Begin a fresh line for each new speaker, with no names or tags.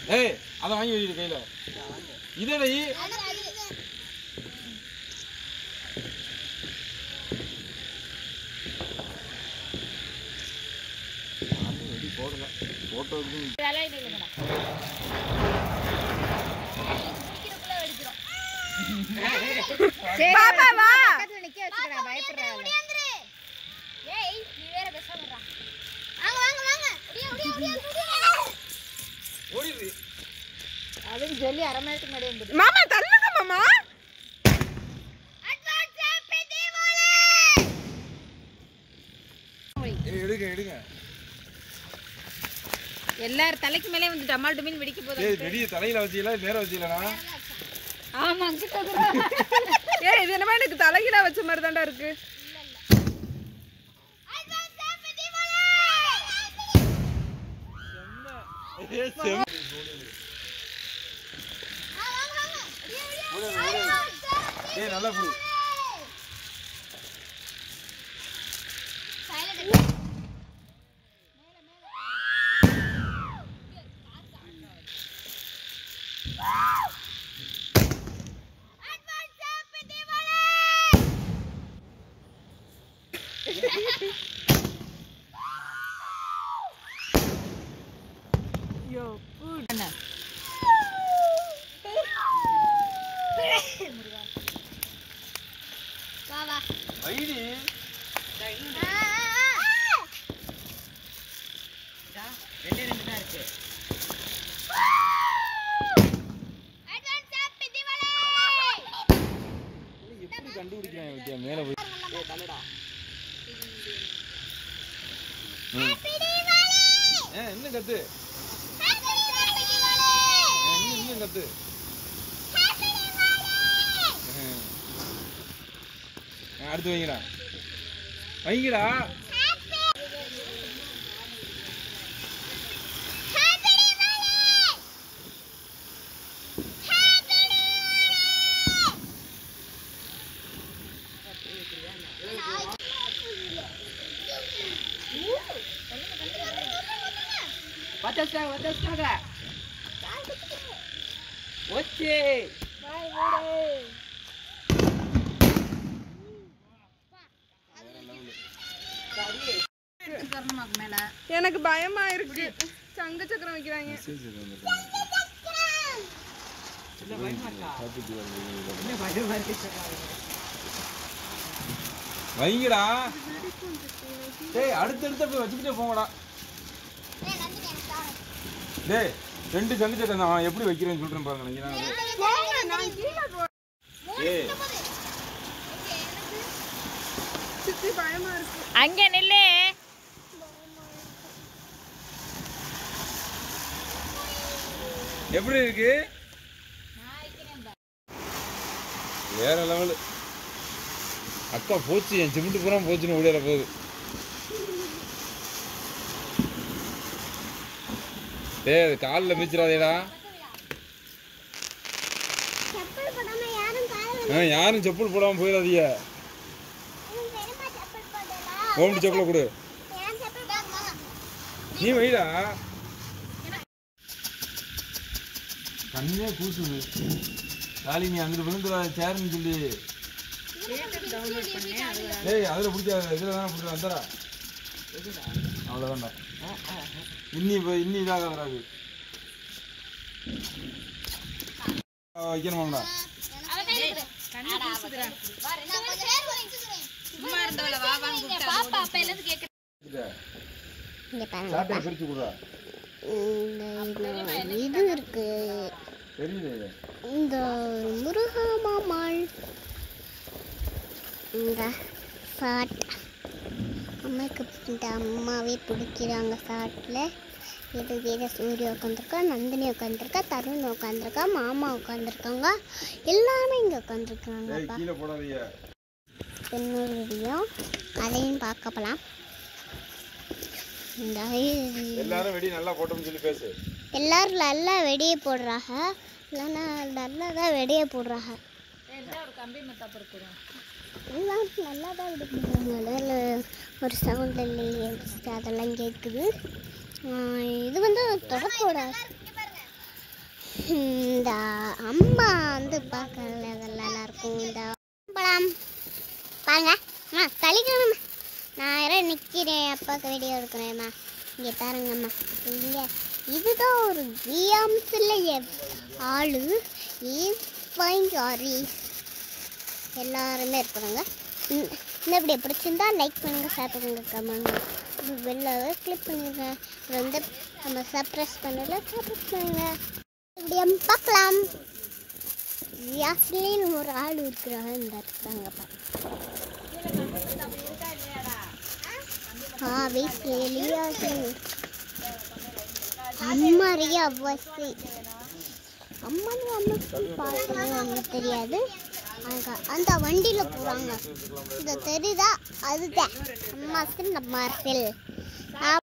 ஏய் அதை வாங்கி வைக்கிற கையில இதடா போடல போட்டோவுக்கு
பாப்பா வா
பக்கத்துல நிக்க வச்சுக்கடா பயப்படுறாங்க ஏய் நீ வேற பேசாமடா வாங்க வாங்க வாங்க ஒடியா ஒடியா ஒடியா
ஓடிடு
அதுன்னு சொல்லி அரை மணி நேரத்துக்கு முன்னாடி வந்து
மாமா தள்ளுங்க மாமா
அட்வான்ஸ் ஹாப்பி தீபாவளி
ஏய் எடுங்க எடுங்க
எல்லாரும் தலைக்கு மேலே வந்து டமால் டுமின் வெடிக்க போதும்
ஏய் வெடிய தலையில வச்சீங்களா நேரா வச்சீங்களா
ஆமா கிட்ட
ஏய் இது என்னமா எனக்கு தலைகீழா வச்ச மாதிரி தான்டா இருக்கு
ஏய் நல்லா புடி
வா வா
ஐடி எப்படி கண்டுபிடிக்கிறாங்க வித்தியா மேல போய் ம். ஏ, இன்னும் கத்து ஏ, இன்னும் இன்னும் கத்து ம். ஆ, அடுத்து வைங்கடா வைங்கடா
వచ్చేస్తాగా వచ్చేస్తాగా వచ్చి
எனக்கு பயமா இருக்கு சங்க சக்கரம் வைக்கிறாங்க
வைங்கடா டேய் அடுத்தடுத்த போய் வச்சுக்கிட்டே போங்கடா டேய் ரெண்டு சங்கு சக்கரம் தான் அவன் எப்படி வைக்கிறேன்னு சொல்றேன் பாருங்க நீங்க தான். ஏய்
சித்தி பயமா இருக்கு
அங்க நில்லு
எப்படி இருக்கு வேற லெவலு அக்கா போச்சு என் சிமெண்ட் பூரா போச்சுன்னு ஓடியார போகுது டேய் அது காலில் மிச்சிடாதேடா ஆ யாரும் செப்பல் போடாமல் போயிடாதீங்க ஓம்டி செப்பலை கொடு நீ வைடா கண்ணே கூசுது காலி நீ அங்கிட்டு விழுந்துடா சேருன்னு சொல்லி ஏய் அதில் பிடிச்சா இதில் தானே பிடிச்சா வந்தடா அவ்வளோதான்டா இன்னி இப்போ இன்னி இதாகாதடா அது ஆ, வைக்கணுமாம்டா
சும்மா இருந்தவள வா வான்னு கூப்பிட்டா பாப்பா அப்ப என்னது கேக்குற
சாப்பிட்டா பிரிச்சு கொடுறா
இந்த இது இருக்கு
தெரியுது இது.
இந்த முருகா மாமாள் இந்த சாட் அம்மாவுக்கு இந்த அம்மாவே பிடிக்கிறாங்க சாட்டில் இது வீர சூரிய உட்காந்துருக்கா நந்தினி உட்காந்துருக்கா தருண் உட்காந்துருக்கா மாமா உட்காந்துருக்காங்க எல்லாமே இங்கே
ஏய்
உட்காந்துருக்காங்கப்பா
கீழே போடாதீங்க
இன்னொரு வீடியோ அதையும் பார்க்க போகலாம் இந்த இது-
எல்லாரும் வெடி நல்லா போட்டோம்னு சொல்லி பேசு
எல்லாரும் நல்லா வெடியை போடுறாங்க இல்லைன்னா நல்லா தான் வெடியை போடுறாங்க
ஒரு கம்பி மத்தா பொறுக்கிறோம்
எல்லாரும் நல்லா தான் வெடிக்கிறாங்க இல்லை ஒரு சவுண்ட் இல்லையே அதெல்லாம் கேட்குது ஆஹ் இது வந்து தொடக்கூடாது இந்த அம்மா வந்து பார்க்க நல்லா இருக்கும் இந்த பழம் பாருங்க அம்மா கழிக்கணும்மா நான் யாரோ நிற்கிறேன் அப்பாவுக்கு வீடியோ எடுக்கிறேம்மா இங்கே பாருங்கம்மா இங்கே இதுதான் ஒரு விஎம்ஸில் ஆளு ஃபைன் சாரி எல்லாருமே இருக்கிறாங்க இந்த இந்த வீடியோ பிடிச்சிருந்தா லைக் பண்ணுங்க ஷேர் பண்ணுங்க கமெண்ட் வெளில கிளிக் பண்ணுங்க அப்புறம் வந்து நம்ம சப்ரஸ் பண்ணல சப்ரஸ் பண்ணுங்க இப்படியே பார்க்கலாம் யாஸ்லின்னு ஒரு ஆள் இருக்கிறாங்க இந்த இருக்காங்க ஆ வீட்டில் லியாஸ்லின் அம்மா ரியா பஸ்ஸு அம்மா அம்மா பார்த்தோம் ஒன்றும் தெரியாது அங்க அந்த வண்டியில் போகிறாங்க இந்த தெரியுதா அதுதான் அம்மா நம்ம